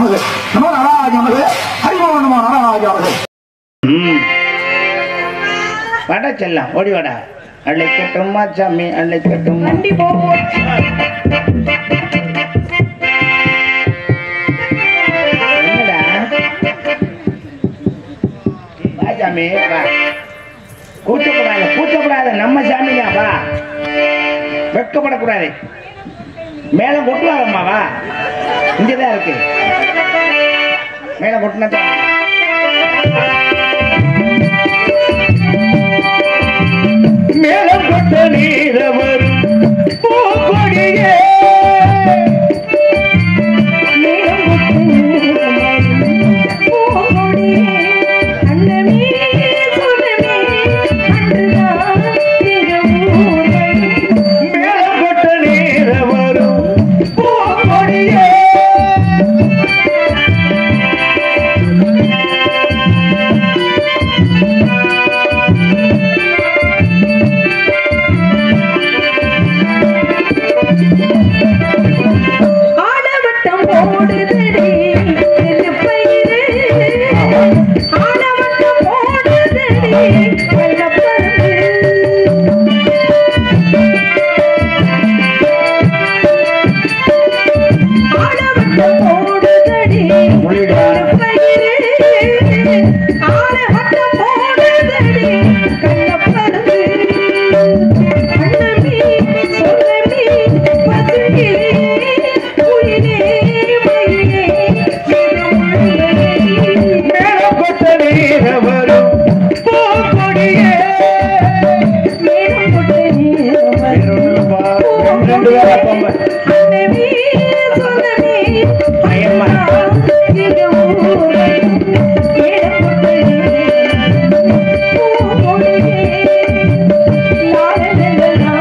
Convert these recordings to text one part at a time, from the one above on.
நமது நம நாராஜ நமது ஹரிமோ நம நாராஜ அவர்கள் ம். வாடா செல்லம் ஓடி வாடா அழைக்கட்டுமா சாமி அழைக்கட்டுமா வண்டி போகும் என்னடா வா சாமி வா கூச்சப்படாத கூச்சப்படாத நம்ம சாமி தான் வா வெட்கப்படக்கூடாது மேல கொட்டுவாங்கம்மா வா இங்கதான் இருக்கு மேல கொட்டினா தான் மேலம் கொட்ட நீரவர் பூக்கொடியே மேலம் கொட்ட நீரவர் பூக்கொடியே ஆடவட்டம் போடுதடி நெல்லுப்பயிறு. ஆடவட்டம் போடுதடி வெள்ளப்பருப்பு. ஆடவட்டம் போடுதடி மொழிடா. நெல்லுப்பயிறு. ஆடவட்டம் போடுதடி கள்ளப்பருப்பு. அன்னமே, சொல்லமே, பசுங்கிலே, குயிலே, மயிலே, சிறுமுள்ளே. மேலம் கொட்ட நீரவர் பூக்கொடியே மேகம் கொட்ட நீரவர். ரெண்டு பேரா பொம்மை அன்னமே, சொல்லமே, ஐயம்மா. சிறுமுள்ளே. மேகம் கொட்ட நீரவர். பூங்கொடியே. லாலலலலா.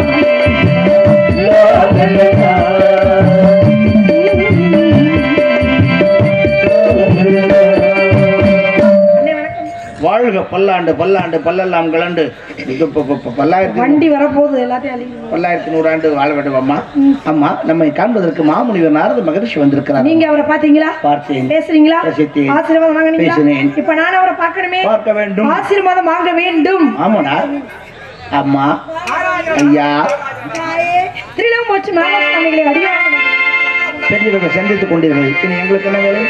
வாழ்க பல்லாண்டு பல்லாண்டு பல்லெல்லாம் கலண்டு இது இப்ப- இப்ப- இப்ப பல்லாயிரத்தி வண்டி வரப்போகுது எல்லாத்தையும் அழிவு பல்லாயிரத்தி நூறாண்டு வாழ வேண்டும் அம்மா அம்மா நம்மை காண்பதற்கு மாமுனிவர் நாரத மகரிஷி வந்திருக்கிறார் நீங்க அவரை பாத்தீங்களா பார்த்தேன் பேசுறீங்களா ரசித்தேன். ஆசீர்வாதம் வாங்கினீங்களா பேசினேன். இப்ப நான் அவரை பார்க்கணுமே பார்க்க வேண்டும் ஆசீர்வாதம் வாங்க வேண்டும் ஆமாடா அம்மா ஐயா திருளம்போச்சு மாமசாமிகளை அடியா பெரியவர்கள் சந்தித்துக் கொண்டீர்கள் இனி எங்களுக்கு என்ன வேலை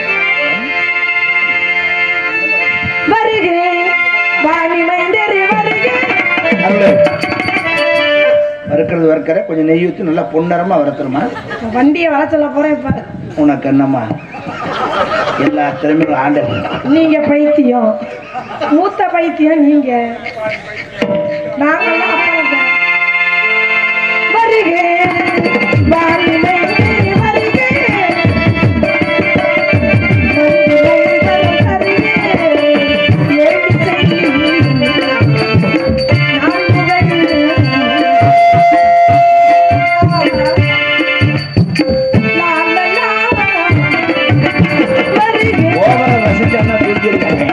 வருக வாணி மைந்தரு வருக அருளு. வறுக்கிறது வறுக்கிற கொஞ்சம் நெய் ஊற்றி நல்லா பொன்னரமா வறுத்துருமா வண்டியை வர சொல்ல போறேன் இப்ப உனக்கு என்னம்மா எல்லா திறமையும் ஆண்டவன் நீங்க பைத்தியம் மூத்த பைத்தியம் நீங்க நாங்கெல்லாம் அப்புறம் தான். வருக வாணி மைந்தரு வருக ஓவரா ரசிச்சான்னா தூக்கியிருக்காங்க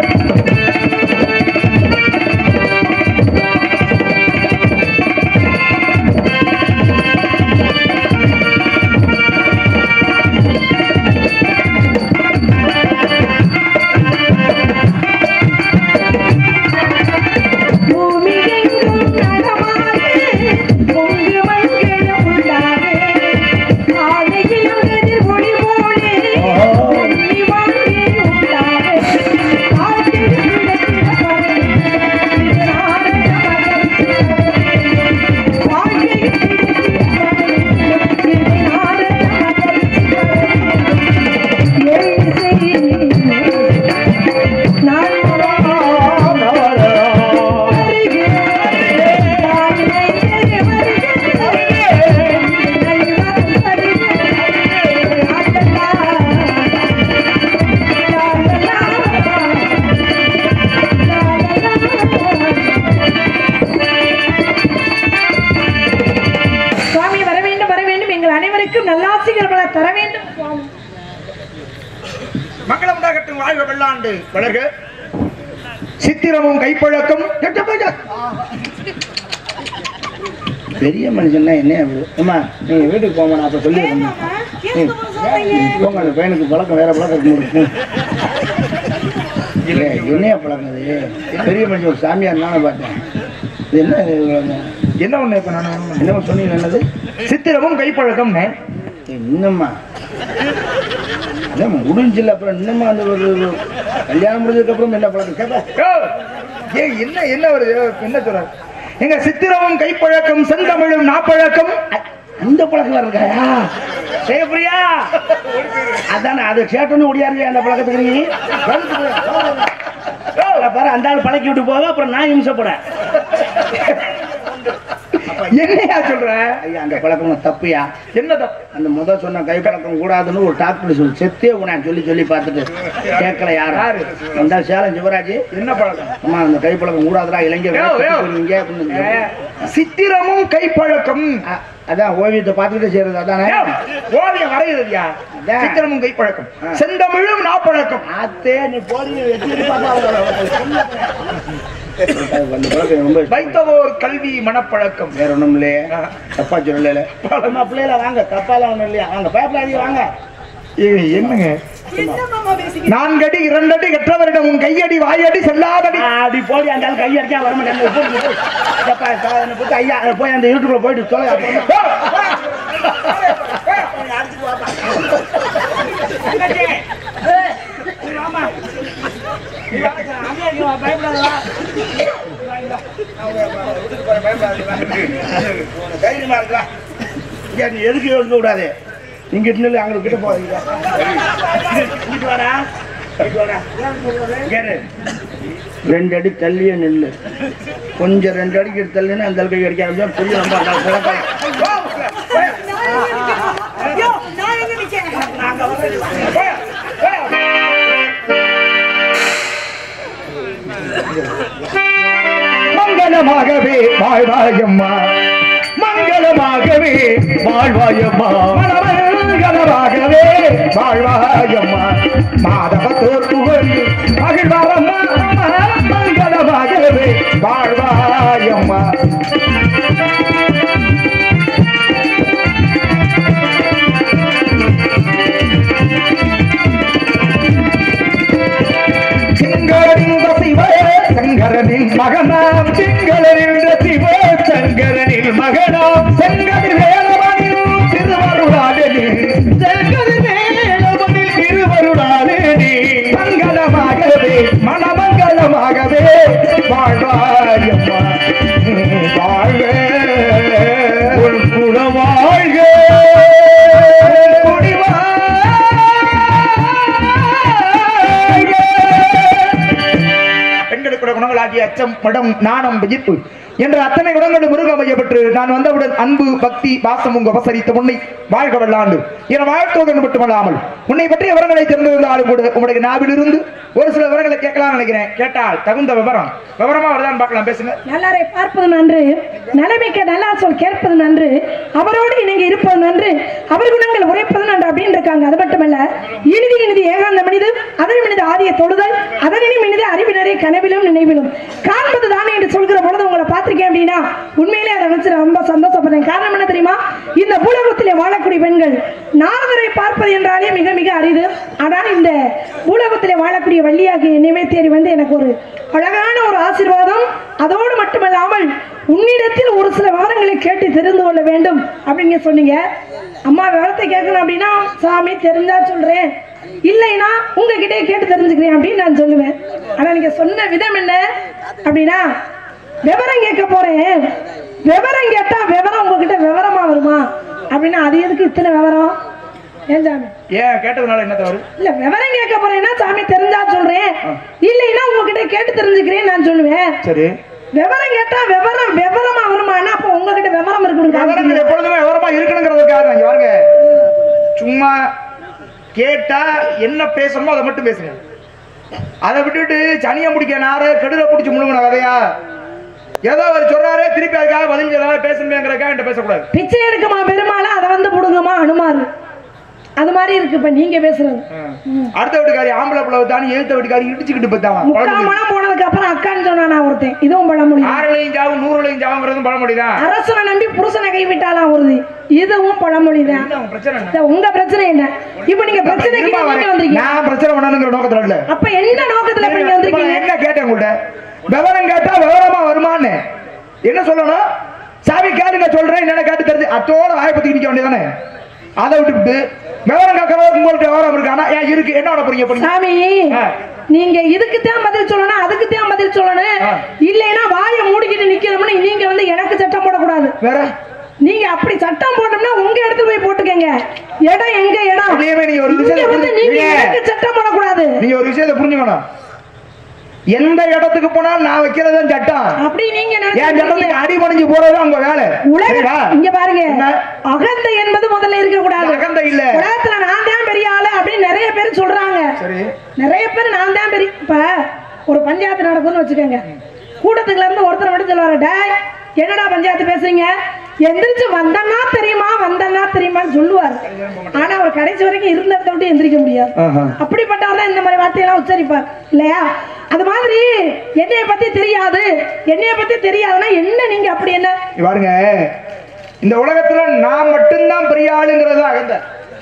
சுவாமி வர வேண்டும் வர வேண்டும் எங்கள் அனைவருக்கும் நல்லாசிகள் பல தர வேண்டும் சுவாமி மங்களம் உண்டாகட்டும் வாழ்க வெள்ளாண்டு வளர்க சித்திரமும் கைப்பழக்கம் பெரிய மனுஷன்னா என்ன அம்மா நீங்க வீட்டுக்கு போமா நான் அப்ப சொல்லி ஏமாமா? கேஸ்து புதுசா போங்க அந்த பையனுக்கு பழக்கம் வேற பழக்கம் இருக்கு இல்லை என்னையா பழக்கம் இது பெரிய மனுஷன் ஒரு சாமியார் நானே பார்த்தேன் இது என்ன இது இவ்வளவு? என்ன ஒண்ணு இப்ப நான் என்னமோ சொன்னீங்க என்னது சித்திரமும் கைப்பழக்கம்னு இன்னும்மா அதான் முடிஞ்சில்ல அப்புறம் இன்னுமா அந்த ஒரு ஒரு கல்யாணம் முடிஞ்சதுக்கு அப்புறம் என்ன பழக்கம் கேட்பேன் யோ, ஏய் என்ன என்ன வருது யோ, என்ன சொல்ற எங்க சித்திரமும் கைப்பழக்கம் செந்தமிழும் நாப்பழக்கம் இந்த பழக்கம் இருக்காயா சேப்பிரியா அதானே அது கேட்டோன்னு ஓடியாரு அந்த பழக்கத்துக்கு நீ வந்து போய், போ. ஓ, பாரு அந்த ஆள் பழக்கி விட்டு போக அப்புறம் நான் இம்சப்பட என்னையா சொல்ற ஐயா அந்த பழக்கம் தப்புயா என்ன தப்பு அந்த முத சொன்ன கை பழக்கம் கூடாதுன்னு ஒரு டாக்டர் சொல்லி செத்தே நான் சொல்லி சொல்லி பார்த்துட்டு கேட்கல யாரும் யாரு? வந்தா சேலம் சிவராஜ் என்ன பழக்கம் அம்மா அந்த கை பழக்கம் கூடாதுடா இளைஞர் யோ, யோ. போடுவீங்க அப்படின்னு ஏ, சித்திரமும் கைப்பழக்கம் அ- அதான் ஓவியத்தை பார்த்துக்கிட்டு செய்யறது அதானே யோ, ஓவியம் வரைகிறதுயா அதான். சித்திரமும் கைப்பழக்கம் ஆ. செந்தமிழும் நாப்பழக்கம் அத்தே நீ போடி எட்டி பார்த்தா அந்த பழக்கம் ரொம்ப இஷ்டம். வைத்தவோர் கல்வி மனப்பழக்கம் வேற ஒண்ணும் இல்லையே ஆ. தப்பா சொல்லல அம்மா பிள்ளைல வாங்க தப்பாலாம் ஒண்ணும் இல்லையா வாங்க பயப்படாதீங்க வாங்க ஏய், என்னங்க நான்கடி இரண்டடி கற்றவரிடம் உன் கையடி வாயடி செல்லாதடி அடி போடி அந்த ஆள் கை அடிச்சா வர மாட்டாங்க போ, போ, போ. எப்பா, சா- என்னை போட்டு ஐயா போய் அந்த இருட்டுக்குள்ள போயிட்டு சொல்ல தைரியமா இருக்கா இங்க நீ எதுக்கு யோசிக்க கூடாது நீங்க இட்டு அங்க கிட்ட போறீங்க இங்கிட்டு வாடா இங்கிட்டு வாடா இங்க இரு. ரெண்டு அடி தள்ளியே நில்லு கொஞ்சம் ரெண்டு அடிக்கு தள்ளினா அந்த அளவுக்கு அடிக்க ஆரம்பிச்சா புரிய ரொம்ப அந்த அளவுக்கு குழப்பம். மங்களமாகவே வாழ்வாயம்மா மங்களமாகவே வாழ்வாயம்மா மங்களமாகவே வாழ்வாயம்மா மாதவத்தோர் புகழ் மகிழ்வாரம்மா மங்களமாகவே வாழ்வாயம்மா சிங்களறிந்த சிவ சங்கரனின் மகனாம் சிங்களறிந்த சிவ சங்கரனின் மகனாம் செங்கதிர் வேலவனில் திருவருளாளனே செங்கதிர் வேலவனில் திருவருளாளனே மங்களமாகவே மனமங்கலமாகவே வாழ்வாயம்மா வாழ்க உன் குலம் வாழ்க பெண்களுக்குள்ள குணங்களாகிய அச்சம் மடம் நாணம் விஜிப்பு என்ற அத்தனை குணங்களும் முருகமைய பெற்று நான் வந்தவுடன் அன்பு பக்தி பாசம் உங்க உபசரித்த உன்னை வாழ்க வல்லாண்டு என வாழ்த்துவதன் மட்டுமல்லாமல் உன்னை பற்றிய விவரங்களை தெரிந்திருந்தாலும் கூட உங்களுடைய நாவிலிருந்து ஒரு சில விவரங்களை கேட்கலாம்னு நினைக்கிறேன் கேட்டால் தகுந்த விவரம் விவரமா வருதான்னு பார்க்கலாம் பேசுங்க நல்லாரை பார்ப்பது நன்று நலமிக்க நல்லா சொல் கேட்பது நன்று அவரோடு இணங்கி இருப்பது நன்று அவர் குணங்கள் உரைப்பது நன்று அப்படின்னு இருக்காங்க அது மட்டுமல்ல இனிதி இனிதி ஏகாந்த மனிது அதன் மனித ஆதிய தொழுதல் அதனினி மனித அறிவினரை கனவிலும் நினைவிலும் காண்பது தானே என்று சொல்கிற பொழுது உங்களை பார்த்திருக்கேன் அப்படின்னா உண்மையிலே அதை வச்சு ரொம்ப சந்தோஷப்படுறேன் காரணம் என்ன தெரியுமா இந்த பூலகத்திலே வாழக்கூடிய பெண்கள் நாரதரை பார்ப்பது என்றாலே மிக மிக அரிது ஆனால் இந்த பூலகத்திலே வாழக்கூடிய வள்ளியாகிய என்னைவே தேடி வந்து எனக்கு ஒரு அழகான ஒரு ஆசீர்வாதம் அதோடு மட்டுமல்லாமல் உன்னிடத்தில் ஒரு சில விவரங்களை கேட்டு தெரிந்து கொள்ள வேண்டும் அப்படின்னு சொன்னீங்க அம்மா விவரத்தை கேட்கணும் அப்படின்னா சாமி தெரிஞ்சா சொல்றேன் இல்லைன்னா உங்ககிட்டே கேட்டு தெரிஞ்சுக்கிறேன் அப்படின்னு நான் சொல்லுவேன் ஆனா நீங்க சொன்ன விதம் என்ன அப்படின்னா விவரம் கேட்க போறேன் விவரம் கேட்டா விவரம் உங்ககிட்ட விவரமா வருமா அப்படின்னா அது எதுக்கு இத்தனை விவரம் ஏன் சாமி ஏன் கேட்டதுனால என்ன தவறு இல்ல விவரம் கேட்க போறேன்னா சாமி தெரிஞ்சா சொல்றேன் இல்லைன்னா உங்ககிட்ட கேட்டு தெரிஞ்சுக்கிறேன் நான் சொல்லுவேன் சரி விவரம் கேட்டா விவரம் விவரமா வருமானா அப்ப உங்ககிட்ட விவரம் விவரங்கள் இருக்கணும் எப்பொழுதுமே விவரமா இருக்கணுங்கிறதுக்காக இங்க பாருங்க சும்மா கேட்டா என்ன பேசணுமோ அதை மட்டும் பேசுங்க அதை விட்டுட்டு சனியை முடிக்க நார கெடுல பிடிச்சி முழுங்கின கதையா ஏதோ அவர் சொல்றாரு திருப்பி அதுக்காக பதில் ஏதாவது பேசணுமேங்கிறதுக்காக என்கிட்ட பேசக்கூடாது பிச்சை எடுக்குமா பெருமாளா அதை வந்து புடுங்குமா அனுமாரு அது மாதிரி இருக்கு இப்ப நீங்க பேசுறது அடுத்த வீட்டுக்காரி ஆம்பளை பிள்ளை தானி எழுத்த வீட்டுக்காரி இடிச்சுக்கிட்டு போத்தாங்க முக்கால் மணம் போனதுக்கு அப்புறம் அக்கான்னு சொன்னா ஒருத்தன் இதுவும் பழமொழி ஆறுலையும் சாவும் நூறுலையும் சாவுங்கிறதும் பழமொழிதான் அரசனை நம்பி புருஷனை கைவிட்டாலாம் உறுதி இதுவும் பழமொழி தான் என்ன உன் பிரச்சனை என்ன உங்க பிரச்சனை என்ன இப்ப நீங்க பிரச்சனைக்கு இருமா நீங்க வரேன். வந்திருக்கீங்க நான் பிரச்சனை பண்ணணுங்கிற நோக்கத்துல இல்ல அப்ப என்ன நோக்கத்துல இப்ப நீங்க இப்ப வந்திருக்கீங்க நான் என்ன கேட்டேன் உங்கள்ட்ட விவரம் கேட்டா விவரமா வருமான்னு என்ன சொல்லணும் சாமி கேளுங்க சொல்றேன் என்ன கேட்டு தெரிஞ்சு அத்தோட வாயை பத்தி நிக்க வேண்டியதானே அதை விட்டுவிட்டு விவரம் கேட்கறதுக்கு உங்கள்ட்ட விவரம் இருக்கானா ஏன் இருக்கு என்ன பண்ண போறீங்க பண்ணி சாமி ஆ. நீங்க இதுக்கு தான் பதில் சொல்லணும் அதுக்கு தான் பதில் சொல்லணும் ஆ. இல்லைன்னா வாயை மூடிக்கிட்டு நிக்கணும்னு நீங்க வந்து எனக்கு சட்டம் போடக்கூடாது வேற நீங்க அப்படி சட்டம் போட்டோம்னா உங்க இடத்துல போய் போட்டுக்கங்க இடம் எங்க இடம் வெளியவே நீங்க ஒரு இங்க விஷயத்தை வந்து புரிஞ்சு- நீங்க இல்லையே. எனக்கு சட்டம் போடக்கூடாது நீங்க ஒரு விஷயத்தை புரிஞ்சுக்கணும் எந்த இடத்துக்கு போனாலும் நான் வைக்கிறது தான் சட்டம் அப்படி நீங்க என் நினைச்சிருக்கீங்க. சட்டத்துக்கு அடிபணிஞ்சு போறது உங்க வேலை உலக சரிடா? இங்க பாருங்க என்ன? அகந்தை என்பது முதல்ல இருக்க கூடாது அகந்தை இல்ல உலகத்துல நான் தான் பெரிய ஆளு அப்படின்னு நிறைய பேர் சொல்றாங்க சரி நிறைய பேர் நான் தான் பெரிய இப்ப ஒரு பஞ்சாயத்து நடக்குதுன்னு வச்சுக்கோங்க கூட்டத்துக்குள்ள இருந்து ஒருத்தர் மட்டும் சொல்லுவாரு டேய் என்னடா பஞ்சாயத்து பேசுறீங்க எந்திரிச்சு வந்தன்னா தெரியுமா வந்தன்னா தெரியுமான்னு சொல்லுவாரு ஆனா அவர் கடைசி வரைக்கும் இருந்த இடத்த விட்டு எந்திரிக்க முடியாது ஆஹா. அப்படிப்பட்டவர் தான் இந்த மாதிரி வார்த்தையெல்லாம் உச்சரிப்பார் இல்லையா அது மாதிரி என்னைய பத்தி தெரியாது என்னைய பத்தி தெரியாதுன்னா என்ன நீங்க அப்படி என்ன இங்க பாருங்க இந்த உலகத்துல நான் மட்டும்தான் பெரிய ஆளுங்கிறது அகந்த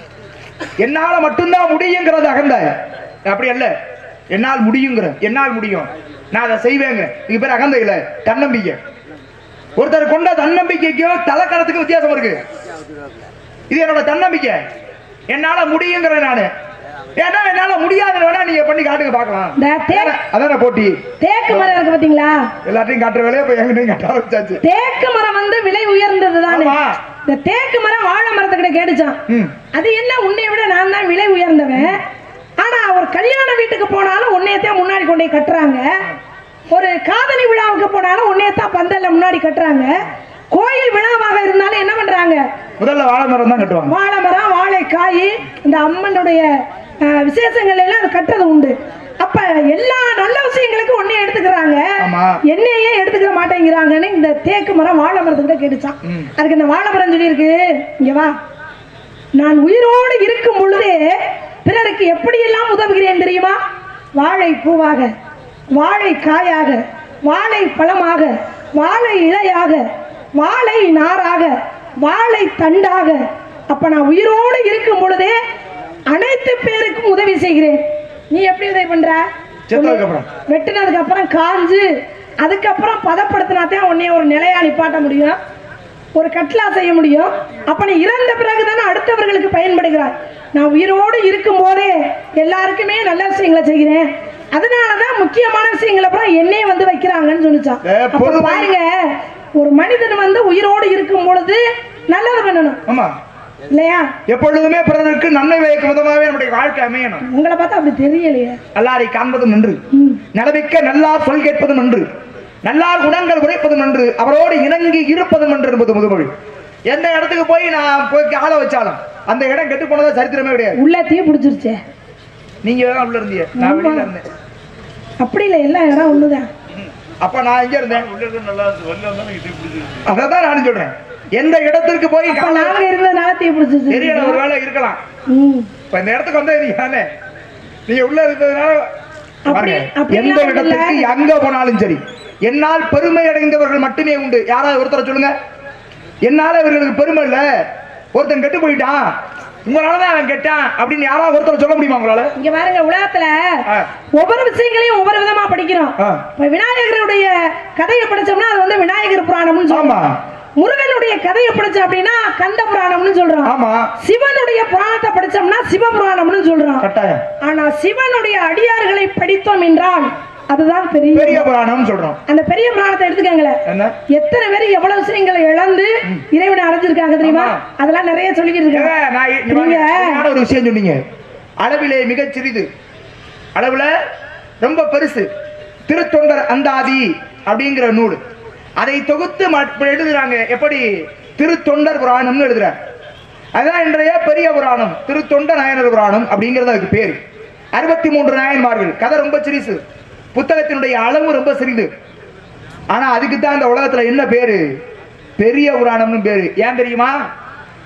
என்னால மட்டும்தான் முடியுங்கிறது அகந்த அப்படி அல்ல என்னால் முடியுங்கிற என்னால் முடியும் நான் அதை செய்வேங்க இது பேர் அகந்தை இல்ல தன்னம்பிக்கை ஒருத்தர் கொண்ட தன்னம்பிக்கைக்கும் தலக்கணத்துக்கும் வித்தியாசம் இருக்கு இது என்னோட தன்னம்பிக்கை என்னால முடியுங்கிற நானு ஏன்னா என்னால முடியாதுன்னு வேணா நீங்க பண்ணி காட்டுங்க பார்க்கலாம் இந்த தே- அதான போட்டி தேக்கு மரம் இருக்கு பாத்தீங்களா எல்லாத்தையும் காட்டுற வேலையை இப்ப எங்கிட்டையும் காட்ட ஆரம்பிச்சாச்சு தேக்கு மரம் வந்து விலை உயர்ந்தது தானே ஆமா. இந்த தேக்கு மரம் வாழை மரத்துக்கிட்ட கேட்டுச்சான் ம் அது என்ன உன்னை விட நான் தான் விலை உயர்ந்தவன் ஆனா ஒரு கல்யாண வீட்டுக்கு போனாலும் உன்னையத்தான் முன்னாடி கொண்டு போய் கட்டுறாங்க ஒரு காதலி விழாவுக்கு போனாலும் உன்னையத்தான் பந்தல்ல முன்னாடி கட்டுறாங்க கோயில் விழாவாக இருந்தாலும் என்ன பண்றாங்க முதல்ல வாழை மரம் தான் கட்டுவாங்க வாழை மரம் வாழைக்காய் இந்த அம்மனுடைய அஹ், விசேஷங்கள் எல்லாம் அது கட்டுறது உண்டு அப்ப எல்லா நல்ல விஷயங்களுக்கும் உன்னைய எடுத்துக்கிறாங்க ஆமா. என்னையே எடுத்துக்கிற மாட்டேங்கிறாங்கன்னு இந்த தேக்கு மரம் வாழை மரத்துக்கிட்ட கேட்டுச்சான் ம். அதுக்கு இந்த வாழை மரம் சொல்லி இருக்கு இங்க வா நான் உயிரோடு இருக்கும் பொழுதே பிறருக்கு எப்படியெல்லாம் உதவுகிறேன் தெரியுமா வாழை பூவாக வாழை காயாக வாழை பழமாக வாழை இலையாக வாழை நாராக வாழை தண்டாக அப்ப நான் உயிரோடு இருக்கும் பொழுதே அனைத்து பேருக்கும் உதவி செய்கிறேன் நீ எப்படி உதவி பண்ற செத்ததுக்கு அப்புறம். வெட்டினதுக்கு அப்புறம் காஞ்சு அதுக்கப்புறம் பதப்படுத்தினாதான் உன்னைய ஒரு நிலையா நிப்பாட்ட முடியும் ஒரு கட்லா செய்ய முடியும் அப்ப நீ இறந்த பிறகுதானே அடுத்தவர்களுக்கு பயன்படுகிறாய் நான் உயிரோடு இருக்கும் போதே எல்லாருக்குமே நல்ல விஷயங்களை செய்கிறேன் அதனாலதான் முக்கியமான விஷயங்களை அப்புறம் என்னைய வந்து வைக்கிறாங்கன்னு சொல்லிச்சான் ஏ, அப்ப பொதுமை- பாருங்க ஒரு மனிதன் வந்து உயிரோடு இருக்கும் பொழுது நல்லது பண்ணணும் ஆமா இல்லையா எப்பொழுதுமே பிறருக்கு நன்மை வைக்கும் விதமாகவே நம்முடைய வாழ்க்கை அமையணும் உங்களை பார்த்தா அப்படி தெரியலையே நல்லாரை காண்பதும் நன்று ம். நலமிக்க நல்லார் சொல் கேட்பதும் நன்று நல்லார் குணங்கள் உரைப்பதும் நன்று அவரோடு இணங்கி இருப்பதும் நன்று என்பது முதுமொழி எந்த இடத்துக்கு போய் நான் போய் ஆள வச்சாலும் அந்த இடம் கெட்டு போனதா சரித்திரமே கிடையாது உள்ள தீ பிடிச்சிருச்சே நீங்க தான் உள்ள இருந்தீங்க நான் வெளியில இருந்தேன் அப்படி இல்லை எல்லா இடம் ஒண்ணுதான் அப்ப நான் இங்க இருந்தேன் அதான் நானும் சொல்றேன் எந்த இடத்திற்கு போய் அப்ப காலை நாங்க இருந்ததுனால தீ பிடிச்சிருச்சு தெரியல ஒரு வேலை இருக்கலாம் ம். இப்ப இந்த இடத்துக்கு வந்தது நீங்க தானே நீங்க உள்ள இருந்ததுனால அப்படி- பாருங்க, அப்படிலாம் எந்த ஒண்ணும் இடத்துக்கு இல்ல. எங்க போனாலும் சரி என்னால் பெருமை அடைந்தவர்கள் மட்டுமே உண்டு யாராவது ஒருத்தரை சொல்லுங்க என்னால இவர்களுக்கு பெருமை இல்ல ஒருத்தன் கெட்டு போயிட்டான் உங்களாலதான் அவன் கெட்டான் அப்படின்னு யாராவது ஒருத்தர் சொல்ல முடியுமா உங்களால இங்க பாருங்க உலகத்துல ஆ. ஒவ்வொரு விஷயங்களையும் ஒவ்வொரு விதமா படிக்கிறோம் ஆ. இப்ப விநாயகருடைய கதையை படிச்சோம்னா அது வந்து விநாயகர் புராணம்னு சொல்றோம் ஆமா. முருகனுடைய கதையை படிச்சோம் அப்படின்னா கந்த புராணம்னு சொல்றோம் ஆமா சிவனுடைய புராணத்தை படிச்சோம்னா சிவபுராணம்னு சொல்றோம் கட்டாயம் ஆனா சிவனுடைய அடியார்களை படித்தோம் என்றால் அதுதான் பெரிய பெரிய புராணம் சொல்றோம் அந்த பெரிய புராணத்தை எடுத்துக்கங்களேன் என்ன எத்தனை பேர் எவ்வளவு விஷயங்களை இழந்து இறைவனை அடைஞ்சிருக்காங்க தெரியுமா ஆமா. அதெல்லாம் நிறைய சொல்லிக்கிட்டு ஏங்க, இருக்காங்க நான் இ- இங்க பாருங்க, நீங்க- சரியான ஒரு விஷயம் சொன்னீங்க அளவிலே மிகச் சிறிது அளவுல ரொம்ப பெருசு திருத்தொண்டர் அந்தாதி அப்படிங்கிற நூல் அதை தொகுத்து ம- இப்ப எழுதுறாங்க எப்படி திருத்தொண்டர் புராணம்னு எழுதுறாங்க அதான் இன்றைய பெரிய புராணம் திருத்தொண்ட நாயனர் புராணம் அப்படிங்கிறது அதுக்கு பேர் அறுபத்தி மூன்று நாயன்மார்கள் கதை ரொம்ப சிறிசு புத்தகத்தினுடைய அளவு ரொம்ப சிறிது ஆனா அதுக்கு தான் இந்த உலகத்துல என்ன பேரு பெரிய புராணம்னு பேரு ஏன் தெரியுமா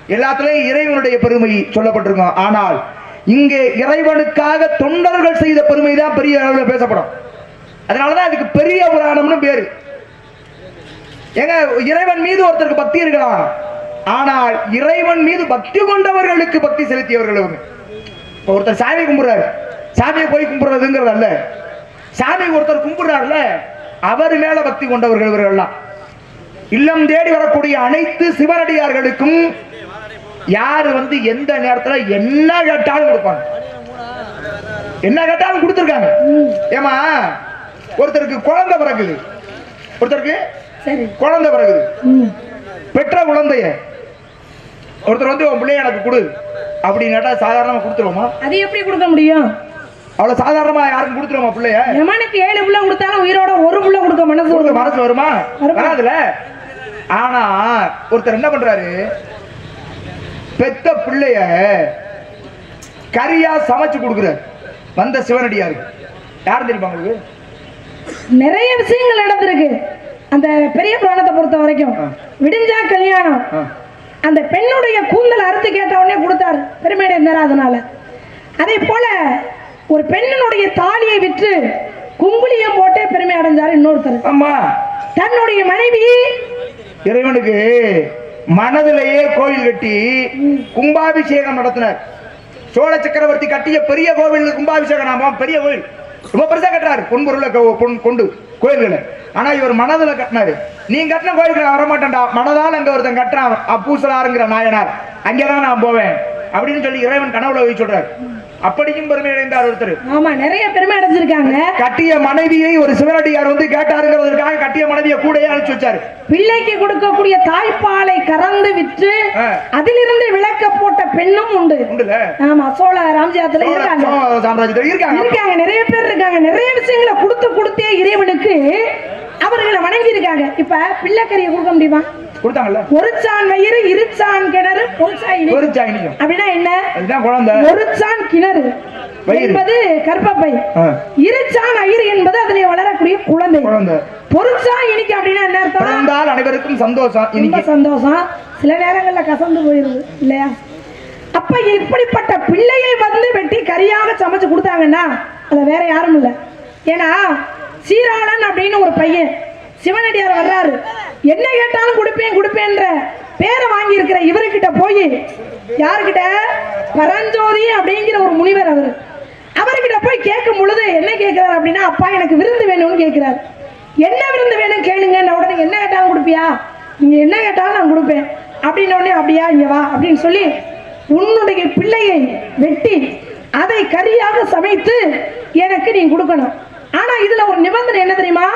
எல்லாத்துலயும் இறைவனுடைய பெருமை சொல்லப்பட்டிருக்கும் ஆனால் இங்கே இறைவனுக்காக தொண்டர்கள் செய்த பெருமை தான் பெரிய அளவில் பேசப்படும் அதனாலதான் அதுக்கு பெரிய புராணம்னு பேரு ஏங்க இறைவன் மீது ஒருத்தருக்கு பக்தி இருக்கலாம் ஆனால் இறைவன் மீது பக்தி கொண்டவர்களுக்கு பக்தி செலுத்தியவர்கள் அவங்க இப்ப ஒருத்தர் சாமி கும்பிடுறாரு சாமியை போய் கும்பிடுறதுங்கிறது அல்ல சாமி ஒருத்தர் கும்பிடுறாருல அவர் மேல பக்தி கொண்டவர்கள் இவர்கள்லாம் இல்லம் தேடி வரக்கூடிய அனைத்து சிவனடியார்களுக்கும் யாரு வந்து எந்த நேரத்துல என்ன கேட்டாலும் கொடுப்பாங்க என்ன கேட்டாலும் கொடுத்துருக்காங்க ஏமா ஒருத்தருக்கு குழந்தை பிறகுது ஒருத்தருக்கு சரி குழந்தை பிறகுது ம் பெற்ற குழந்தைய ஒருத்தர் வந்து உன் பிள்ளைய எனக்கு கொடு அப்படின்னு கேட்டா சாதாரணமா கொடுத்துருவோமா அது எப்படி கொடுக்க முடியும் அவ்வளவு சாதாரணமா யாருக்கும் கொடுத்துருவோமா பிள்ளைய எமனுக்கு ஏழு புள்ள கொடுத்தாலும் உயிரோட ஒரு புள்ள கொடுக்க மனசு கொடுக்க வருமா? மனசுல வருமா வருமா? வராதுல ஆனா ஒருத்தர் என்ன பண்றாரு பெத்த பிள்ளைய கறியா சமைச்சு கொடுக்குறாரு வந்த சிவனடியாருக்கு யார் தெரியுமா உங்களுக்கு நிறைய விஷயங்கள் நடந்திருக்கு அந்த பெரிய புராணத்தை பொறுத்த வரைக்கும் ஆ. விடிஞ்சா கல்யாணம் ஆ. அந்த பெண்ணுடைய கூந்தல் அறுத்து கேட்ட உடனே கொடுத்தாரு பெருமையுடைய இருந்தார் அதனால அதே போல ஒரு பெண்ணினுடைய தாலியை விற்று குங்குளியம் போட்டே பெருமை அடைஞ்சாரு இன்னொருத்தர் ஆமா தன்னுடைய மனைவி இறைவனுக்கு மனதிலேயே கோவில் கட்டி கும்பாபிஷேகம் நடத்தினார் சோழ சக்கரவர்த்தி கட்டிய பெரிய கோவில் கும்பாபிஷேகம் நாம பெரிய கோவில் ரொம்ப பெருசா கட்டுறாரு பொன்பொருளை கொ- பொன் கொண்டு கோயில்களை ஆனா இவர் மனதுல கட்டினாரு நீ கட்டின கோயிலுக்கு நான் வரமாட்டேன்டா மனதால் அங்க ஒருத்தன் கட்டுறான் அப்பூசலாருங்கிற நாயனார் அங்கேதான் நான் போவேன் அப்படின்னு சொல்லி இறைவன் கனவுல போய் சொல்றாரு அப்படியும் பெருமை அடைந்தார் ஒருத்தர் ஆமா நிறைய பெருமை அடைஞ்சிருக்காங்க கட்டிய மனைவியை ஒரு சிவனடியார் வந்து கேட்டாருங்கிறதுக்காக கட்டிய மனைவியை கூடயே அனுப்பிச்சு வச்சாரு பிள்ளைக்கு கொடுக்கக்கூடிய தாய்ப்பாலை கறந்து விற்று ஆ. அதிலிருந்து விளக்க போட்ட பெண்ணும் உண்டு உண்டுல ஆமா சோழ ராமஜியத்துல இருக்காங்க சோழ சாம்ராஜ்யத்தில் இருக்காங்க இருக்காங்க நிறைய பேர் இருக்காங்க நிறைய விஷயங்களை கொடுத்து கொடுத்தே இறைவனுக்கு அவர்களை வணங்கி இருக்காங்க இப்ப பிள்ளைக்கறியை கொடுக்க முடியுமா கொடுத்தாங்கல்ல ஒரு சான் வயிறு இருச்சான் கிணறு ஒரு சாய் இணை. ஒரு சாயினிக்கும் அப்படின்னா என்ன அதுதான் குழந்தை ஒரு சான் கிணறு வயிறு. என்பது கர்ப்பப்பை ஆ, இருச்சான் ஐயரு என்பது அதிலே வளரக்கூடிய குழந்தை குழந்தை பொருச்சா இனிக்கு அப்படின்னா என்ன அர்த்தம் பிறந்தால் அனைவருக்கும் சந்தோஷம் ரொம்ப இன்னைக்கு சந்தோஷம் சில நேரங்கள்ல கசந்து போயிருது இல்லையா அப்ப இப்படிப்பட்ட பிள்ளையை வந்து வெட்டி கறியாக சமைச்சு கொடுத்தாங்கன்னா அது வேற யாரும் இல்ல ஏன்னா சீராளன் அப்படின்னு ஒரு பையன் சிவனடியார் வர்றாரு என்ன கேட்டாலும் கொடுப்பேன் கொடுப்பேன்ற பேரை வாங்கி இருக்கிற இவர்கிட்ட போய் யாருக்கிட்ட பரஞ்சோதி அப்படிங்கிற ஒரு முனிவர் அவரு அவர்கிட்ட போய் கேட்கும் பொழுது என்ன கேட்கிறார் அப்படின்னா அப்பா எனக்கு விருந்து வேணும்னு கேட்கிறார் என்ன விருந்து வேணும் கேளுங்க நான் உடனே என்ன கேட்டாலும் கொடுப்பியா நீங்க என்ன கேட்டாலும் நான் கொடுப்பேன் அப்படின்ன உடனே அப்படியா இங்க வா அப்படின்னு சொல்லி உன்னுடைய பிள்ளையை வெட்டி அதை கறியாக சமைத்து எனக்கு நீ கொடுக்கணும் ஆனா இதுல ஒரு நிபந்தனை என்ன தெரியுமா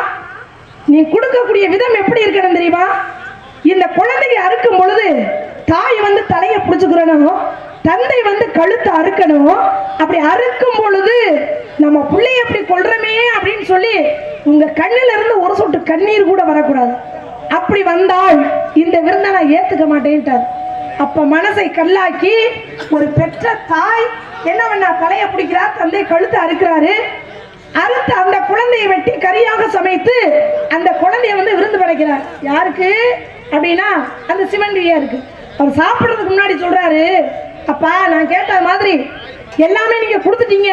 நீ கொடுக்கக்கூடிய விதம் எப்படி இருக்கணும் தெரியுமா இந்த குழந்தையை அறுக்கும் பொழுது தாய் வந்து தலையை பிடிச்சுக்கிறணும் தந்தை வந்து கழுத்தை அறுக்கணும் அப்படி அறுக்கும் பொழுது நம்ம பிள்ளைய அப்படி கொல்றமே அப்படின்னு சொல்லி உங்க கண்ணில இருந்து ஒரு சொட்டு கண்ணீர் கூட வரக்கூடாது அப்படி வந்தால் இந்த விருந்தை நான் ஏத்துக்க மாட்டேன்ட்டார் அப்ப மனசை கல்லாக்கி ஒரு பெற்ற தாய் என்ன பண்ணா தலையை பிடிக்கிறார் தந்தை கழுத்தை அறுக்கிறாரு அறுத்து அந்த குழந்தையை வெட்டி கறியாக சமைத்து அந்த குழந்தைய வந்து விருந்து படைக்கிறார் யாருக்கு அப்படின்னா அந்த சிவன்டியா இருக்கு அவர் சாப்பிடுறதுக்கு முன்னாடி சொல்றாரு அப்பா நான் கேட்ட மாதிரி எல்லாமே நீங்க கொடுத்துட்டீங்க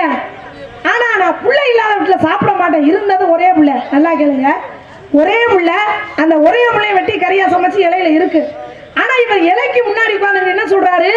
ஆனா நான் புள்ள இல்லாத வீட்டுல சாப்பிட மாட்டேன் இருந்தது ஒரே புள்ள நல்லா கேளுங்க ஒரே புள்ள அந்த ஒரே புள்ளைய வெட்டி கறியா சமைச்சு இலையில இருக்கு ஆனா இவர் இலைக்கு முன்னாடி உட்கார்ந்து என்ன சொல்றாரு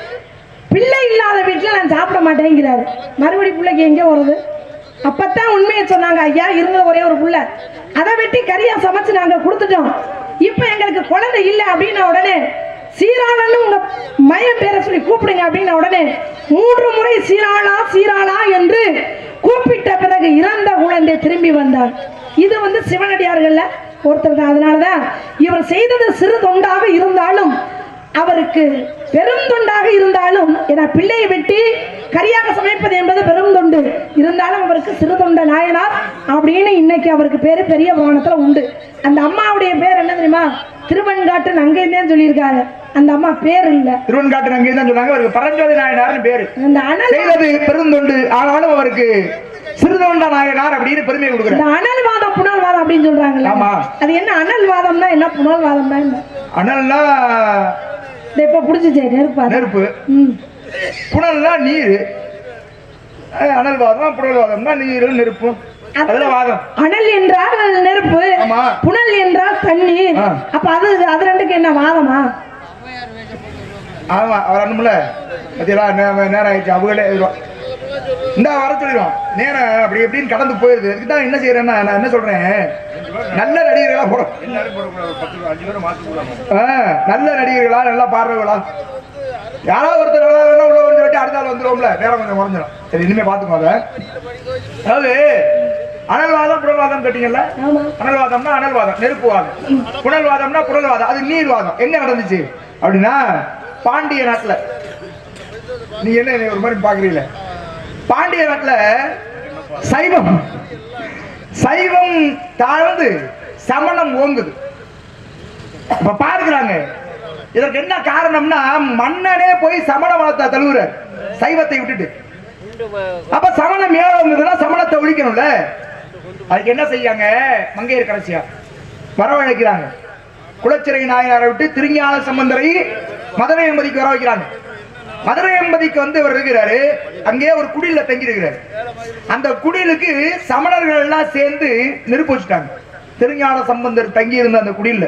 பிள்ளை இல்லாத வீட்டுல நான் சாப்பிட மாட்டேங்கிறாரு மறுபடி பிள்ளைக்கு எங்க வருது அப்பத்தான் உண்மையை சொன்னாங்க ஐயா இருந்தது ஒரே ஒரு புள்ள அதை வெட்டி கறியா சமைச்சு நாங்க கொடுத்துட்டோம் இப்ப எங்களுக்கு குழந்தை இல்லை அப்படின்ன உடனே சீராளன்னு உங்க மயம் பேரை சொல்லி கூப்பிடுங்க அப்படின்ன உடனே மூன்று முறை சீராளா சீராளா என்று கூப்பிட்ட பிறகு இறந்த குழந்தை திரும்பி வந்தார் இது வந்து சிவனடியார்கள்ல ஒருத்தர் தான் அதனாலதான் இவர் செய்தது சிறு தொண்டாக இருந்தாலும் அவருக்கு பெரும் தொண்டாக இருந்தாலும் என பிள்ளையை வெட்டி கரியாக சமைப்பது என்பது பெரும் தொண்டு இருந்தாலும் அவருக்கு சிறு தொண்ட நாயனார் அப்படின்னு இன்னைக்கு அவருக்கு பேரு பெரிய புராணத்துல உண்டு அந்த அம்மாவுடைய பேர் என்ன தெரியுமா திருவன்காட்டு நங்கைன்னு சொல்லியிருக்காங்க அந்த அம்மா பேர் இல்ல திருவன்காட்டு அங்கே தான் சொன்னாங்க அவருக்கு பரஞ்சோதி நாயனார்னு பேரு அந்த அனல் செய்தது பெருந்தொண்டு ஆனாலும் அவருக்கு சிறுதொண்ட நாயனார் அப்படின்னு பெருமையை கொடுக்குறார் இந்த அனல் வாதம் புனல் வாதம் அப்படின்னு சொல்றாங்கல்ல ஆமா. அது என்ன அனல் வாதம்னா என்ன புனல் வாதம்னா என்ன அனல்னா இந்த இப்ப புடிச்சிச்சே நெருப்பா நெருப்பு ம் புனல்னா நீர் அஹ் அனல் வாதம் புனல் வாதம்னா நீர் நெருப்பு அதுல வாதம் அனல் என்றால் நெருப்பு ஆமா. புனல் என்றால் தண்ணீர் ஆ. அப்ப அது அது ரெண்டுக்கு என்ன வாதமா ஆமா அவர் அனுமல பத்தியெல்லாம் நே- நேரம் ஆயிடுச்சு அவங்களே எழுதுவோம் இந்த வர சொல்லிடுவோம் நேரம் அப்படி எப்படின்னு கடந்து போயிருது இதுக்கு தான் என்ன செய்யறேன்னா நான் என்ன சொல்றேன் நல்ல நடிகர்களா போடும் எல்லாரும் போடக்கூடாது ஒரு பத்து அஞ்சு பேரும் மாற்றி போடாம ஆ, நல்ல நடிகர்களா நல்லா பாடுறவங்களா யாராவது ஒருத்தர் நல்லா வேணா உள்ள வந்து வெட்டி அடுத்த ஆள் வந்துருவோம்ல நேரம் கொஞ்சம் குறைஞ்சிடும் சரி இனிமே பாத்துக்கோ அதை அதாவது அனல்வாதம் புனல்வாதம் கேட்டீங்கல்ல ஆமா அனல்வாதம்னா அனல்வாதம் நெருப்பு வாதம் புனல்வாதம்னா புனல்வாதம் அது நீர் வாதம் எங்க நடந்துச்சு அப்படின்னா பாண்டிய நாட்டுல நீ என்ன என்னை ஒரு மாதிரி பாக்குறீல பாண்டிய நாட்டுல சைவம் சைவம் தாழ்ந்து சமணம் ஓங்குது இப்ப பார்க்கிறாங்க இதற்கு என்ன காரணம்னா மன்னனே போய் சமண மதத்தை தழுவுற சைவத்தை விட்டுட்டு அப்ப சமணம் மேலோங்குதுன்னா சமணத்தை ஒழிக்கணும்ல அதுக்கு என்ன செய்யாங்க மங்கையர் கடைசியா வரவழைக்கிறாங்க குலச்சிறை நாயனாரை விட்டு திருஞான சம்பந்தரை மதுரை எம்பதிக்கு வர வைக்கிறாங்க மதுரை எம்பதிக்கு வந்து இவர் இருக்கிறாரு அங்கே ஒரு குடியில தங்கி இருக்கிறாரு அந்த குடிலுக்கு சமணர்கள் எல்லாம் சேர்ந்து நெருப்பு வச்சுட்டாங்க திருஞான சம்பந்தர் தங்கி இருந்த அந்த குடியில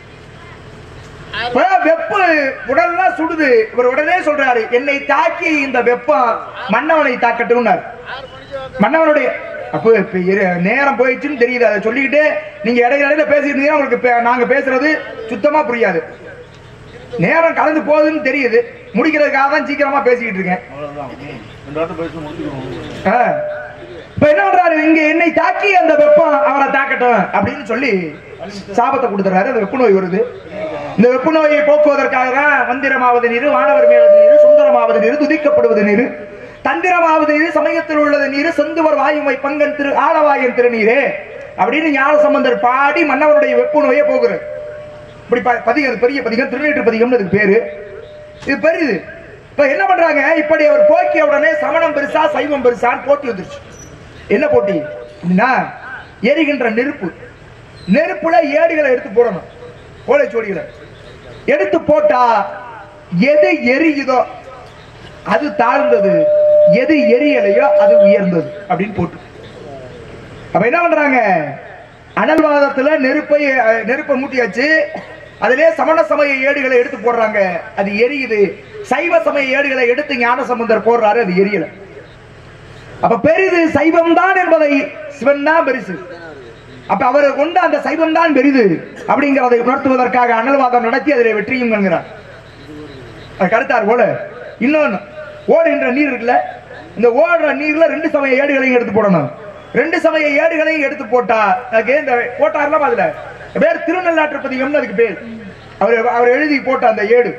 இப்ப வெப்ப உடல்லாம் சுடுது இவர் உடனே சொல்றாரு என்னை தாக்கி இந்த வெப்பம் மன்னவனை தாக்கட்டும்னாரு மன்னவனுடைய அப்போ இப்ப இரு- நேரம் போயிடுச்சுன்னு தெரியுது அதை சொல்லிக்கிட்டு நீங்க இடையில இடையில பேசிட்டு இருந்தீங்கன்னா உங்களுக்கு பே- நாங்க பேசுறது சுத்தமா புரியாது நேரம் கலந்து போகுதுன்னு தெரியுது முடிக்கிறதுக்காக தான் சீக்கிரமா பேசிக்கிட்டு இருக்கேன் அவ்வளவுதான் ம். ரெண்டு வார்த்தை பேசி முடிச்சுக்கணும் ஆ. இப்ப என்ன பண்றாரு இங்க என்னை தாக்கி அந்த வெப்பம் அவரை தாக்கட்டும் அப்படின்னு சொல்லி சாபத்தை கொடுத்துறாரு அந்த வெப்ப நோய் வருது இந்த வெப்ப நோயை போக்குவதற்காக தான் மந்திரமாவது நீர் வானவர் மேலது நீர் சுந்தரமாவது நீர் துதிக்கப்படுவது நீர் தந்திரமாவது நீர் சமயத்தில் உள்ளது நீர் செந்துவர் வாயுமை பங்கன் திரு ஆளவாயன் திருநீரே அப்படின்னு ஞான சம்பந்தர் பாடி மன்னவருடைய வெப்ப நோயை போக்குறாரு இப்படி ப- பதிகம் அது பெரிய பதிகம் திருநீற்று பதிகம்னு அதுக்கு பேரு இது பெரியது இப்ப என்ன பண்றாங்க இப்படி அவர் போக்கிய உடனே சமணம் பெருசா சைவம் பெருசான்னு போட்டி வந்துருச்சு என்ன போட்டி அப்படின்னா எரிகின்ற நெருப்பு நெருப்புல ஏடுகளை எடுத்து போடணும் ஓலைச்சுவடிகளை எடுத்து போட்டா எது எரியுதோ அது தாழ்ந்தது எது எரியலையோ அது உயர்ந்தது அப்படின்னு போட்டு அப்ப என்ன பண்றாங்க அனல்வாதத்துல நெருப்பை அஹ், நெருப்பை மூட்டியாச்சு அதிலே சமண சமய ஏடுகளை எடுத்து போடுறாங்க அது எரியுது சைவ சமய ஏடுகளை எடுத்து ஞான சம்பந்தர் போடுறாரு அது எரியல அப்ப பெரிது சைவம் தான் என்பதை சிவன் தான் பெருசு அப்ப அவர் கொண்ட அந்த சைவம் தான் பெரிது அப்படிங்கிறதை உணர்த்துவதற்காக அனல்வாதம் நடத்தி அதில் வெற்றியும் என்கிறார் அது கருத்தார் போல இன்னொன்னு ஓடுகின்ற நீர் இருக்குல்ல இந்த ஓடுற நீர்ல ரெண்டு சமய ஏடுகளையும் எடுத்து போடணும் ரெண்டு சமய ஏடுகளையும் எடுத்து போட்டா அதுக்கு இந்த போட்டார்லாம் அதுல பேர் திருநள்ளாற்று பதிகம்னு அதுக்கு பேர் அவர் அவர் எழுதி போட்ட அந்த ஏடு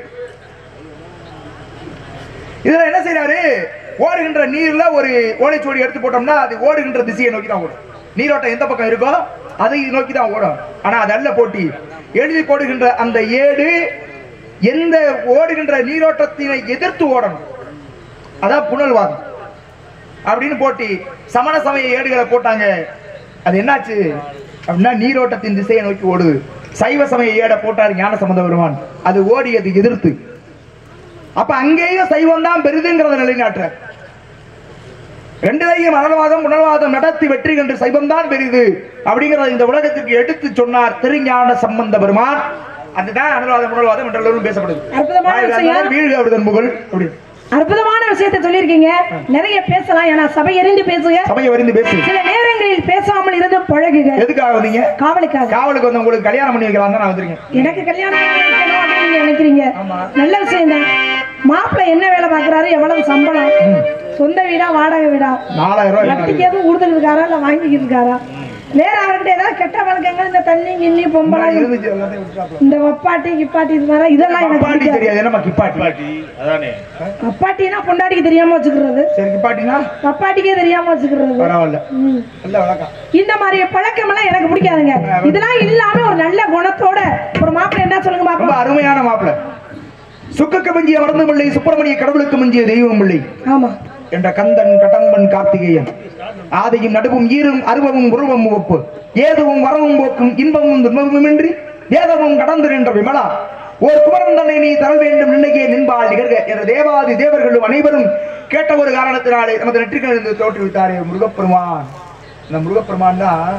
இதுல என்ன செய்யறாரு ஓடுகின்ற நீர்ல ஒரு ஓலைச்சுவடி எடுத்து போட்டோம்னா அது ஓடுகின்ற திசையை நோக்கி தான் ஓடும் நீரோட்டம் எந்த பக்கம் இருக்கோ அதை நோக்கி தான் ஓடும் ஆனா அது அல்ல போட்டி எழுதி போடுகின்ற அந்த ஏடு எந்த ஓடுகின்ற நீரோட்டத்தினை எதிர்த்து ஓடணும் அதான் புனல்வாதம் அப்படின்னு போட்டி சமண சமய ஏடுகளை போட்டாங்க அது என்னாச்சு அப்படின்னா நீரோட்டத்தின் திசையை நோக்கி ஓடுது சைவ சமய ஏடை போட்டாரு ஞான சம்பந்த பெருமான் அது ஓடியது எதிர்த்து அப்ப அங்கேயும் சைவம் தான் பெரிதுங்கிறத நிலைநாட்டுற ரெண்டுலையும் அனல்வாதம் உணர்வாதம் நடத்தி வெற்றி கண்டு சைவம் தான் பெரிது அப்படிங்கறத இந்த உலகத்திற்கு எடுத்து சொன்னார் திருஞான சம்பந்த பெருமான் அதுதான் அனல்வாதம் உணர்வாதம் என்ற அளவில் பேசப்படுது அற்புதமான விஷயம். வீழ்க அப்படிதன் புகழ் அப்படி அற்புதமான விஷயத்தை சொல்லியிருக்கீங்க நிறைய பேசலாம் ஏன்னா சபை எறிந்து பேசுங்க சபையை வரிந்து பேசு சில நேரங்களில் பேசாமல் இருந்து பழகுக எதுக்காக வந்தீங்க காவலுக்காக காவலுக்கு வந்து உங்களுக்கு கல்யாணம் பண்ணி வைக்கலாம் தான் நான் வந்திருக்கேன் எனக்கு கல்யாணம் பண்ணி வைக்கணும் அப்படின்னு நீங்க நினைக்கிறீங்க ஆமா. நல்ல விஷயம் தான் மாப்பிள்ளை என்ன வேலை பார்க்கறாரு எவ்வளவு சம்பளம் சொந்த வீடா வாடகை வீடா நாலாயிரம் ரூபாய் வட்டிக்கு எதுவும் கொடுத்துட்டு இருக்காரா இல்ல வாங்கிக்கிட்டு இருக்காரா வேற அவர்கிட்ட ஏதாவது கெட்ட வழக்கங்கள் இந்த தண்ணி கிண்ணி பொம்பளை முன்னாடி இருந்துச்சு எல்லாத்தையும் விட்டுட்டாப்ல. இந்த வப்பாட்டி கிப்பாட்டி இது மாதிரி இதெல்லாம் எனக்கு கிப்பாட்டி பிடிக்காது தெரியாது என்னம்மா கிப்பாட்டி பாட்டி அதானே வப்பாட்டினா பொண்டாட்டிக்கு தெரியாம வச்சுக்கிறது சரி கிப்பாட்டினா வப்பாட்டிக்கே தெரியாம வச்சுக்கிறது பரவாயில்ல ம். நல்ல வழக்கம் இந்த மாதிரி பழக்கம் எல்லாம் எனக்கு பிடிக்காதுங்க இதெல்லாம் இல்லாம ஒரு நல்ல குணத்தோட ஒரு மாப்பிள்ளை என்ன சொல்லுங்க ரொம்ப பாப்போம் அருமையான மாப்பிள்ளை சுக்குக்கு மிஞ்சிய மருந்து பிள்ளை சுப்பிரமணிய கடவுளுக்கு மிஞ்சிய தெய்வம் பிள்ளை ஆமா என்ற கந்தன் கடம்பன் கார்த்திகேயன் ஆதியும் நடுவும் ஈரும் அருவமும் உருவம் ஒப்பு ஏதுவும் வரவும் போக்கும் இன்பமும் துன்பமுமின்றி வேதமும் கடந்து நின்ற விமலா ஒரு குமரன் தன்னை நீ தர வேண்டும் நின்னையே நின்பால் நிகழ்க என்ற தேவாதி தேவர்களும் அனைவரும் கேட்ட ஒரு காரணத்தினாலே நமது நெற்றிகள் இருந்து தோற்றுவித்தாரே முருகப்பெருமான் இந்த முருகப்பெருமான் தான்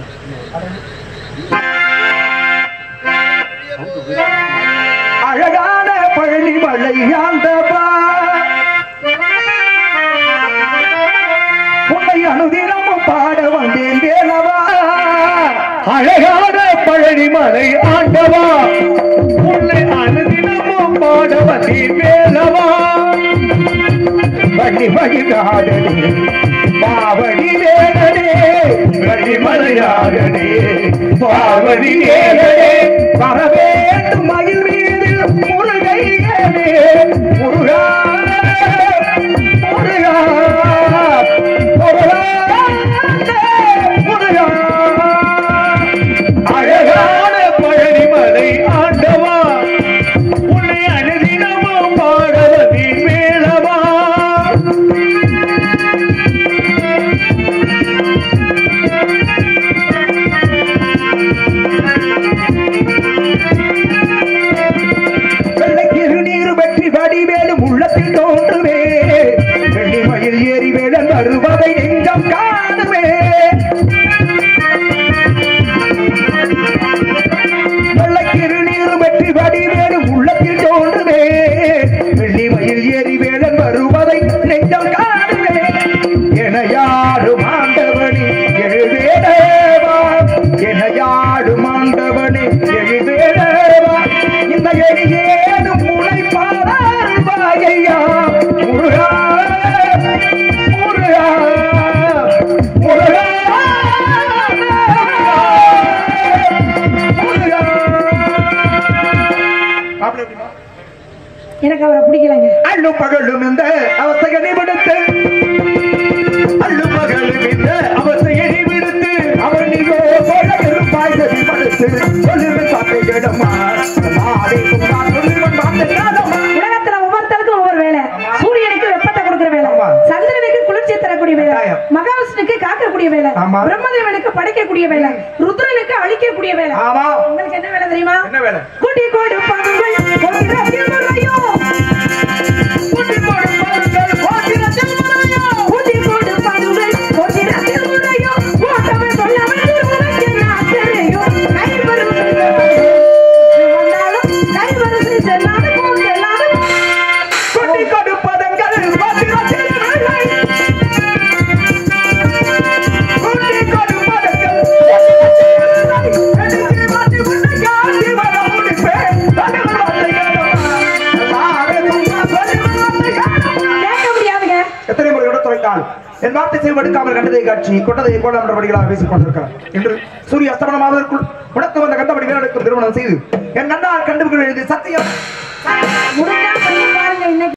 அழகான பழனி மலை ஆண்டவா உன்னை அனுதினமும் பாட வந்தேன் வேலவா அழகான பழனிமலை ஆண்டவா உன்னை அனுதினமும் பாட வந்தீர் வேலவா வண்டி மகிழாடனே பாவடி வேலனே வழிமலையாகனே பாவதி ஏகனே வரவேண்டும் மயில் மீதில் முருகையனே முருகா முருகா முருகா முருகா அழகான பழனிமலை ஆண்டவா உன்னை அனுதினமும் பாட வந்தீர் வேலவா வெள்ளை திருநீர் வெற்றி வடிவேலும் உள்ளத்தில் தோன்றுமே வெள்ளி மயில் ஏறி வேடன் வருவதை நெஞ்சம் காணுமே வெள்ளை திருநீர் வெற்றி வடிவேலும் உள்ளத்தில் தோன்றுமே வெள்ளி மயில் ஏறி வேடன் வருவதை நெஞ்சம் காணுமே என யாரும் ஆண்டவனே எழுதேடவா என யாரும் ஆண்டவனே எழுதேடவா இந்த எளியேனும் முளைப்பாரையா முருகா முருகா முருகா முருகா அப்படி எப்படிமா எனக்கு அவரை பிடிக்கலங்க அள்ளும் பகலும் இந்த அவசக நிமிடத்து அள்ளும் பகலும் இந்த அவசையை விடுத்து அவர் நீயோ போல பெரும் பாய்தவி மடுத்து சொல்லுமே சாப்பை இடமா நாளைக்கும் நான் சொல்லுவன் மாட்டேன் உலகத்துல ஒவ்வொருத்தருக்கும் ஒவ்வொரு வேலை சூரியனுக்கு வெப்பத்தை கொடுக்கிற வேலை ஆமா. சந்திரனுக்கு குளிர்ச்சியை தரக்கூடிய வேலை கட்டாயம். மகாவிஷ்ணுக்கு காக்கக்கூடிய வேலை ஆமா. பிரம்மதேவனுக்கு படைக்கக்கூடிய வேலை ருத்ரனுக்கு அழிக்கக்கூடிய வேலை ஆமா உங்களுக்கு என்ன வேலை தெரியுமா என்ன வேலை கூட்டி கோடு பங்குகள் கோத்திரத்தில் முறையோ கூட்டி கோடு பங்குகள் கோத்திரத்தில் முறையோ கூட்டி கோடு பங்குகள் கோத்திரத்தில் முறையோ ஓட்டவன் சொல்லவன் உனக்கு நான் தெரியும் கைவரும் வந்தாலும் கைவரும் செல்லாலும் போல் செல்லாலும் கொட்டி கொடுப்பதங்கள் பத்திரத்தில் இல்லை. கொட்டி கொடுப்பதங்கள் எடுத்து மாட்டி உன்னை காட்டி வர முடிப்பேன். தகவல் வார்த்தை கேட்டவா? நாரதும் சொல்லுவன் வார்த்தை கேட்டவா? கேட்க முடியாதுங்க எத்தனை முறை கூட தொலைத்தால் என் வார்த்தை செய்வெடுக்காமல் கண்டதை காட்சி கொண்டதை போல என்றபடிகளாக பேசிக் கொண்டிருக்கிறார் என்று சூரிய அஸ்தமனமாவதற்குள் உனக்கு வந்த கண்டபடி வேலைக்கும் திருமணம் செய்து என் நன்னால் கண்டுபிடிகள் எழுதி சத்தியம் முடிஞ்சா பண்ணி பாருங்க இன்னைக்கு